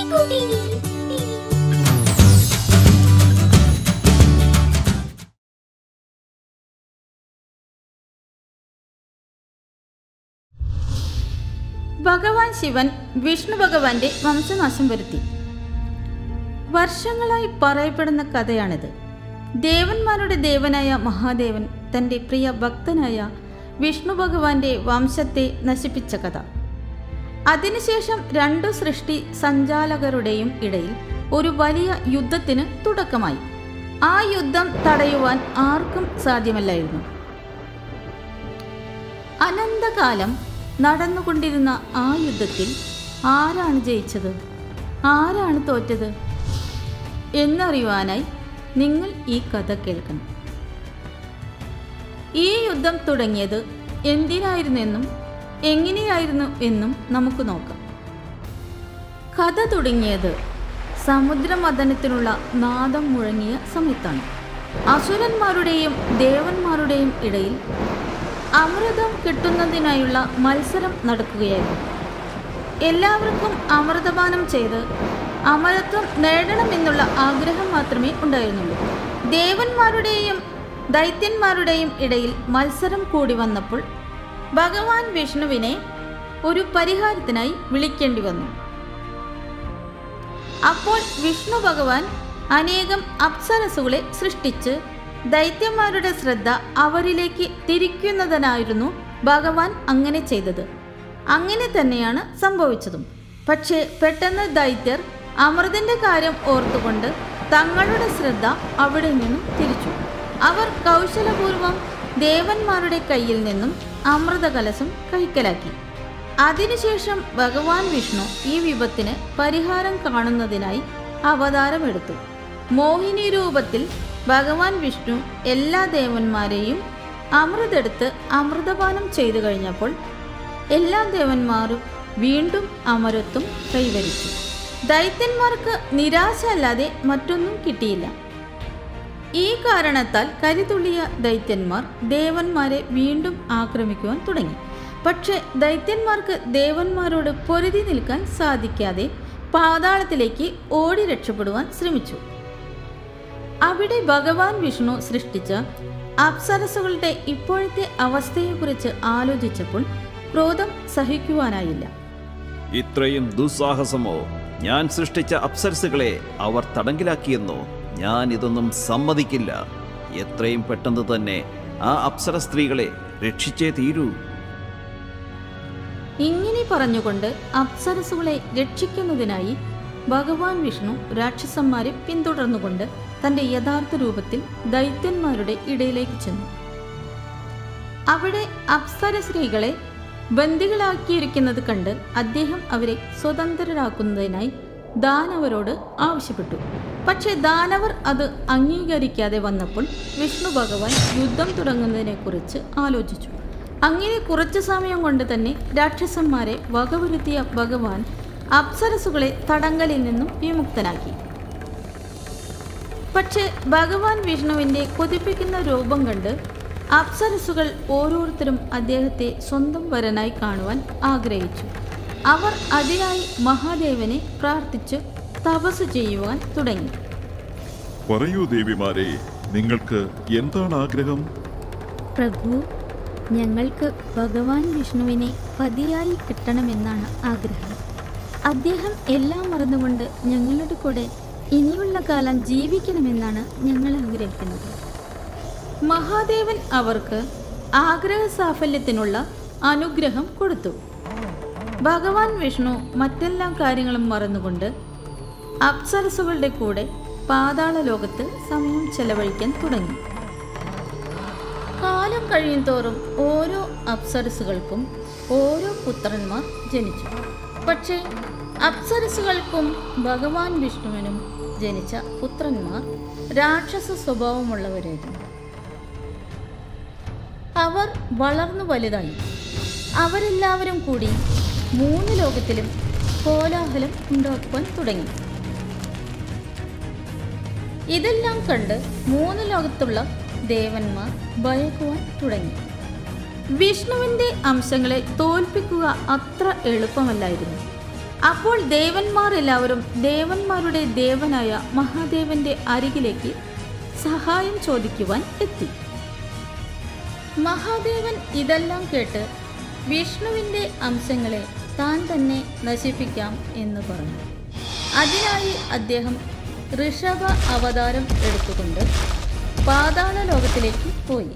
ഭഗവാൻ ശിവൻ വിഷ്ണു ഭഗവാന്റെ വംശനാശം വരുത്തി വർഷങ്ങളായി പറയപ്പെടുന്ന കഥയാണിത് ദേവന്മാരുടെ ദേവനായ മഹാദേവൻ തൻ്റെ പ്രിയ ഭക്തനായ വിഷ്ണു ഭഗവാന്റെ വംശത്തെ നശിപ്പിച്ച കഥ അതിനുശേഷം രണ്ടു സൃഷ്ടി സഞ്ചാലകരുടെയും ഇടയിൽ ഒരു വലിയ യുദ്ധത്തിന് തുടക്കമായി ആ യുദ്ധം തടയുവാൻ ആർക്കും സാധ്യമല്ലായിരുന്നു അനന്തകാലം നടന്നുകൊണ്ടിരുന്ന ആ യുദ്ധത്തിൽ ആരാണ് ജയിച്ചത് ആരാണ് തോറ്റത് എന്നറിയുവാനായി നിങ്ങൾ ഈ കഥ കേൾക്കണം ഈ യുദ്ധം തുടങ്ങിയത് എന്തിനായിരുന്നെന്നും എങ്ങനെയായിരുന്നു എന്നും നമുക്ക് നോക്കാം കഥ തുടങ്ങിയത് സമുദ്രമഥനത്തിനുള്ള നാദം മുഴങ്ങിയ സമയത്താണ് അസുരന്മാരുടെയും ദേവന്മാരുടെയും ഇടയിൽ അമൃതം കിട്ടുന്നതിനായുള്ള മത്സരം നടക്കുകയായിരുന്നു എല്ലാവർക്കും അമൃതപാനം ചെയ്ത് അമരത്വം നേടണമെന്നുള്ള ആഗ്രഹം മാത്രമേ ഉണ്ടായിരുന്നുള്ളൂ ദേവന്മാരുടെയും ദൈത്യന്മാരുടെയും ഇടയിൽ മത്സരം കൂടി വന്നപ്പോൾ ഭഗവാൻ വിഷ്ണുവിനെ ഒരു പരിഹാരത്തിനായി വിളിക്കേണ്ടി വന്നു അപ്പോൾ വിഷ്ണു ഭഗവാൻ അനേകം അപ്സരസുകളെ സൃഷ്ടിച്ച് ദൈത്യന്മാരുടെ ശ്രദ്ധ അവരിലേക്ക് തിരിക്കുന്നതിനായിരുന്നു ഭഗവാൻ അങ്ങനെ ചെയ്തത് അങ്ങനെ തന്നെയാണ് സംഭവിച്ചതും പക്ഷേ പെട്ടെന്ന് ദൈത്യർ അമൃതന്റെ കാര്യം ഓർത്തുകൊണ്ട് തങ്ങളുടെ ശ്രദ്ധ അവിടെ നിന്നും തിരിച്ചു അവർ കൗശലപൂർവം ദേവന്മാരുടെ കയ്യിൽ നിന്നും അമൃതകലശം കൈക്കലാക്കി അതിനുശേഷം ഭഗവാൻ വിഷ്ണു ഈ വിപത്തിന് പരിഹാരം കാണുന്നതിനായി അവതാരമെടുത്തു മോഹിനി രൂപത്തിൽ ഭഗവാൻ വിഷ്ണു എല്ലാ ദേവന്മാരെയും അമൃതെടുത്ത് അമൃതപാനം ചെയ്തു കഴിഞ്ഞപ്പോൾ എല്ലാ ദേവന്മാരും വീണ്ടും അമരത്വം കൈവരിച്ചു ദൈത്യന്മാർക്ക് നിരാശ അല്ലാതെ മറ്റൊന്നും കിട്ടിയില്ല ഈ കാരണത്താൽ കരുതുള്ളിയ ദൈത്യന്മാർ ദേവന്മാരെ വീണ്ടും ആക്രമിക്കുവാൻ തുടങ്ങി പക്ഷെ ദൈത്യന്മാർക്ക് ദേവന്മാരോട് പൊരുതി നിൽക്കാൻ സാധിക്കാതെ പാതാളത്തിലേക്ക് ഓടി രക്ഷപ്പെടുവാൻ ശ്രമിച്ചു അവിടെ ഭഗവാൻ വിഷ്ണു സൃഷ്ടിച്ച അപ്സരസുകളുടെ ഇപ്പോഴത്തെ അവസ്ഥയെക്കുറിച്ച് ആലോചിച്ചപ്പോൾ ക്രോധം സഹിക്കുവാനായില്ല ഇത്രയും ദുസ്സാഹസമോ ഞാൻ സൃഷ്ടിച്ച അപ്സരസുകളെ അവർ തടങ്കിലാക്കിയെന്നോ ഞാൻ ഇതൊന്നും സമ്മതിക്കില്ല എത്രയും പെട്ടെന്ന് തന്നെ ആ അപ്സര സ്ത്രീകളെ രക്ഷിച്ചേ തീരൂ ഇങ്ങനെ പറഞ്ഞുകൊണ്ട് അപ്സരസുകളെ രക്ഷിക്കുന്നതിനായി ഭഗവാൻ വിഷ്ണു രാക്ഷസന്മാരെ പിന്തുടർന്നുകൊണ്ട് തന്റെ യഥാർത്ഥ രൂപത്തിൽ ദൈത്യന്മാരുടെ ഇടയിലേക്ക് ചെന്നു അവിടെ അപ്സര സ്ത്രീകളെ ബന്ദികളാക്കിയിരിക്കുന്നത് കണ്ട് അദ്ദേഹം അവരെ സ്വതന്ത്രരാക്കുന്നതിനായി ദാനവരോട് ആവശ്യപ്പെട്ടു പക്ഷേ ദാനവർ അത് അംഗീകരിക്കാതെ വന്നപ്പോൾ വിഷ്ണു ഭഗവാൻ യുദ്ധം തുടങ്ങുന്നതിനെക്കുറിച്ച് ആലോചിച്ചു അങ്ങനെ കുറച്ചു സമയം കൊണ്ട് തന്നെ രാക്ഷസന്മാരെ വകവരുത്തിയ ഭഗവാൻ അപ്സരസുകളെ തടങ്കലിൽ നിന്നും വിമുക്തനാക്കി പക്ഷേ ഭഗവാൻ വിഷ്ണുവിൻ്റെ കൊതിപ്പിക്കുന്ന രൂപം കണ്ട് അപ്സരസുകൾ ഓരോരുത്തരും അദ്ദേഹത്തെ സ്വന്തം വരനായി കാണുവാൻ ആഗ്രഹിച്ചു അവർ അതിനായി മഹാദേവനെ പ്രാർത്ഥിച്ച് തപസ് ചെയ്യുവാൻ തുടങ്ങി പറയൂ ദേവിമാരെ നിങ്ങൾക്ക് എന്താണ് ആഗ്രഹം പ്രഭു ഞങ്ങൾക്ക് ഭഗവാൻ വിഷ്ണുവിനെ പതിയായി കിട്ടണമെന്നാണ് ആഗ്രഹം അദ്ദേഹം എല്ലാം മറന്നുകൊണ്ട് ഞങ്ങളുടെ കൂടെ ഇനിയുള്ള കാലം ജീവിക്കണമെന്നാണ് ഞങ്ങൾ ആഗ്രഹിക്കുന്നത് മഹാദേവൻ അവർക്ക് ആഗ്രഹ സാഫല്യത്തിനുള്ള അനുഗ്രഹം കൊടുത്തു ഭഗവാൻ വിഷ്ണു മറ്റെല്ലാ കാര്യങ്ങളും മറന്നുകൊണ്ട് അപ്സരസുകളുടെ കൂടെ പാതാള ലോകത്ത് സമയം ചെലവഴിക്കാൻ തുടങ്ങി കാലം കഴിയും തോറും ഓരോ അപ്സരസുകൾക്കും ഓരോ പുത്രന്മാർ ജനിച്ചു പക്ഷേ അപ്സരസുകൾക്കും ഭഗവാൻ വിഷ്ണുവിനും ജനിച്ച പുത്രന്മാർ രാക്ഷസ സ്വഭാവമുള്ളവരായിരുന്നു അവർ വളർന്നു വലുതായി അവരെല്ലാവരും കൂടി മൂന്ന് ലോകത്തിലും കോലാഹലം ഉണ്ടാക്കുവാൻ തുടങ്ങി ഇതെല്ലാം കണ്ട് മൂന്ന് ലോകത്തുള്ള ദേവന്മാർ ഭയക്കുവാൻ തുടങ്ങി വിഷ്ണുവിൻ്റെ അംശങ്ങളെ തോൽപ്പിക്കുക അത്ര എളുപ്പമല്ലായിരുന്നു അപ്പോൾ ദേവന്മാർ എല്ലാവരും ദേവന്മാരുടെ ദേവനായ മഹാദേവന്റെ അരികിലേക്ക് സഹായം ചോദിക്കുവാൻ എത്തി മഹാദേവൻ ഇതെല്ലാം കേട്ട് വിഷ്ണുവിൻ്റെ അംശങ്ങളെ താൻ തന്നെ നശിപ്പിക്കാം എന്ന് പറഞ്ഞു അതിനായി അദ്ദേഹം ഋഷഭ അവതാരം എടുത്തുകൊണ്ട് പാതാള ലോകത്തിലേക്ക് പോയി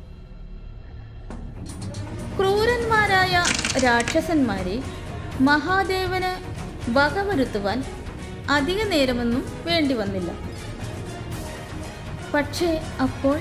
ക്രൂരന്മാരായ രാക്ഷസന്മാരെ മഹാദേവന് വകവരുത്തുവാൻ അധിക നേരമൊന്നും വേണ്ടി വന്നില്ല പക്ഷേ അപ്പോൾ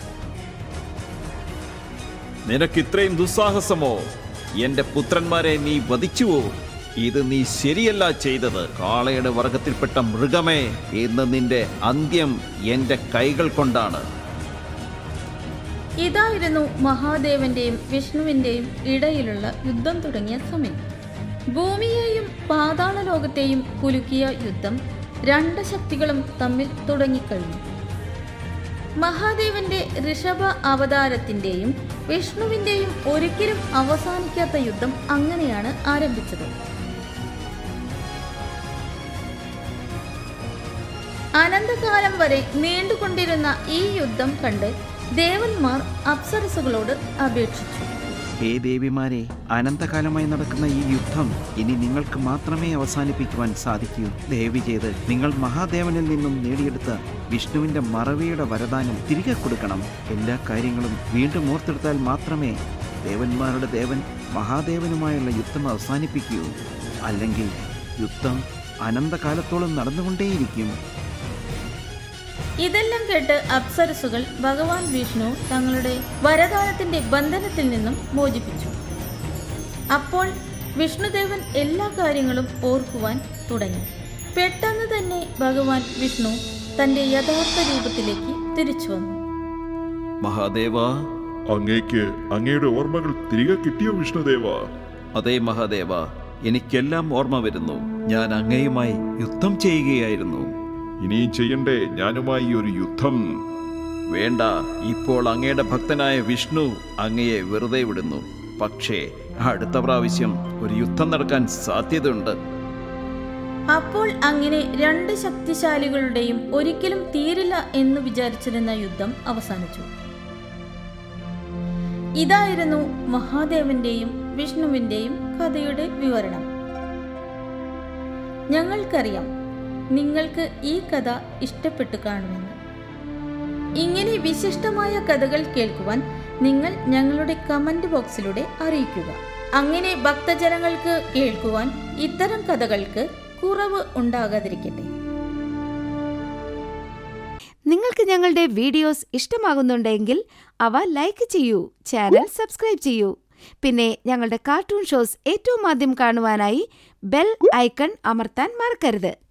നിനക്ക് ഇത്രയും ദുസ്സാഹസമോ എന്റെ പുത്രന്മാരെ നീ വധിച്ചുവോ ഇത് നീ ശരിയല്ല ചെയ്തത് കാളയുടെ വർഗത്തിൽപ്പെട്ട മൃഗമേ ഇന്ന് നിന്റെ അന്ത്യം എന്റെ കൈകൾ കൊണ്ടാണ് ഇതായിരുന്നു മഹാദേവന്റെയും വിഷ്ണുവിന്റെയും ഇടയിലുള്ള യുദ്ധം തുടങ്ങിയ സമയം ഭൂമിയെയും പാതാള ലോകത്തെയും കുലുക്കിയ യുദ്ധം രണ്ട് ശക്തികളും തമ്മിൽ തുടങ്ങിക്കഴിഞ്ഞു മഹാദേവന്റെ ഋഷഭ അവതാരത്തിന്റെയും വിഷ്ണുവിന്റെയും ഒരിക്കലും അവസാനിക്കാത്ത യുദ്ധം അങ്ങനെയാണ് ആരംഭിച്ചത് അനന്തകാലം വരെ നീണ്ടുകൊണ്ടിരുന്ന ഈ യുദ്ധം കണ്ട് ദേവന്മാർ അപ്സരസുകളോട് അപേക്ഷിച്ചു ഹേ ദേവിമാരെ അനന്തകാലമായി നടക്കുന്ന ഈ യുദ്ധം ഇനി നിങ്ങൾക്ക് മാത്രമേ അവസാനിപ്പിക്കുവാൻ സാധിക്കൂ ദയവ് ചെയ്ത് നിങ്ങൾ മഹാദേവനിൽ നിന്നും നേടിയെടുത്ത വിഷ്ണുവിന്റെ മറവിയുടെ വരദാനം തിരികെ കൊടുക്കണം എല്ലാ കാര്യങ്ങളും വീണ്ടും ഓർത്തെടുത്താൽ മാത്രമേ ദേവന്മാരുടെ ദേവൻ മഹാദേവനുമായുള്ള യുദ്ധം അവസാനിപ്പിക്കൂ അല്ലെങ്കിൽ യുദ്ധം അനന്തകാലത്തോളം നടന്നുകൊണ്ടേയിരിക്കും ഇതെല്ലാം കേട്ട് അപ്സരസുകൾ ഭഗവാൻ വിഷ്ണു തങ്ങളുടെ വരദാനത്തിന്റെ ബന്ധനത്തിൽ നിന്നും മോചിപ്പിച്ചു അപ്പോൾ വിഷ്ണുദേവൻ എല്ലാ കാര്യങ്ങളും ഓർക്കുവാൻ തുടങ്ങി പെട്ടെന്ന് തന്നെ ഭഗവാൻ വിഷ്ണു തന്റെ യഥാർത്ഥ രൂപത്തിലേക്ക് തിരിച്ചു വന്നു മഹാദേവ അങ്ങേക്ക് അങ്ങയുടെ ഓർമ്മകൾ തിരികെ കിട്ടിയോ വിഷ്ണുദേവ അതേ മഹാദേവ എനിക്കെല്ലാം ഓർമ്മ വരുന്നു ഞാൻ അങ്ങയുമായി യുദ്ധം ചെയ്യുകയായിരുന്നു ഇനിയും ചെയ്യണ്ടേ ഞാനുമായി ഒരു യുദ്ധം വേണ്ട ഇപ്പോൾ അങ്ങയുടെ ഭക്തനായ വിഷ്ണു അങ്ങയെ വെറുതെ വിടുന്നു പക്ഷേ അടുത്ത പ്രാവശ്യം ഒരു യുദ്ധം നടക്കാൻ സാധ്യതയുണ്ട് അപ്പോൾ അങ്ങനെ രണ്ട് ശക്തിശാലികളുടെയും ഒരിക്കലും തീരില്ല എന്ന് വിചാരിച്ചിരുന്ന യുദ്ധം അവസാനിച്ചു ഇതായിരുന്നു മഹാദേവന്റെയും വിഷ്ണുവിന്റെയും കഥയുടെ വിവരണം ഞങ്ങൾക്കറിയാം നിങ്ങൾക്ക് ഈ കഥ ഇഷ്ടപ്പെട്ടു കാണുമെന്ന് ഇങ്ങനെ വിശിഷ്ടമായ കഥകൾ കേൾക്കുവാൻ നിങ്ങൾ ഞങ്ങളുടെ കമന്റ് ബോക്സിലൂടെ അറിയിക്കുക അങ്ങനെ ഭക്തജനങ്ങൾക്ക് കേൾക്കുവാൻ ഇത്തരം കഥകൾക്ക് കുറവ് ഉണ്ടാകാതിരിക്കട്ടെ നിങ്ങൾക്ക് ഞങ്ങളുടെ വീഡിയോസ് ഇഷ്ടമാകുന്നുണ്ടെങ്കിൽ അവ ലൈക്ക് ചെയ്യൂ ചാനൽ സബ്സ്ക്രൈബ് ചെയ്യൂ പിന്നെ ഞങ്ങളുടെ കാർട്ടൂൺ ഷോസ് ഏറ്റവും ആദ്യം കാണുവാനായി ബെൽ ഐക്കൺ അമർത്താൻ മറക്കരുത്